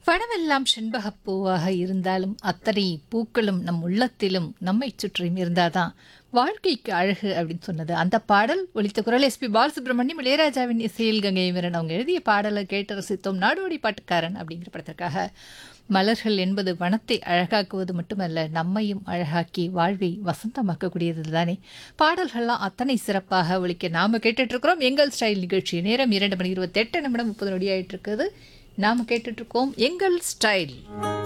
பணமெல்லாம் செண்பகப் பூவாக இருந்தாலும் அத்தனை பூக்களும் நம் உள்ளத்திலும் நம்மை சுற்றியும் இருந்தாதான் வாழ்க்கைக்கு அழகு அப்படின்னு சொன்னது அந்த பாடல் ஒலித்த குரல் எஸ்பி பாலசுப்ரமணியம் இளையராஜாவின் இசையில் கங்கை வீரன் அவங்க எழுதிய பாடலை கேட்டு ரசித்தோம் நாடோடி பாட்டுக்காரன் அப்படிங்கிற படத்திற்காக மலர்கள் என்பது வனத்தை அழகாக்குவது மட்டுமல்ல நம்மையும் அழகாக்கி வாழ்வை வசந்தமாக்கக்கூடியது தானே பாடல்கள்லாம் அத்தனை சிறப்பாக ஒழிக்க நாம கேட்டுட்டு இருக்கிறோம் எங்கள் ஸ்டைல் நிகழ்ச்சி நேரம் இரண்டு மணி இருபத்தெட்டு நிமிடம் முப்பது நொடி ஆயிட்டு இருக்குது நாம கேட்டுட்டு இருக்கோம் எங்கள் ஸ்டைல்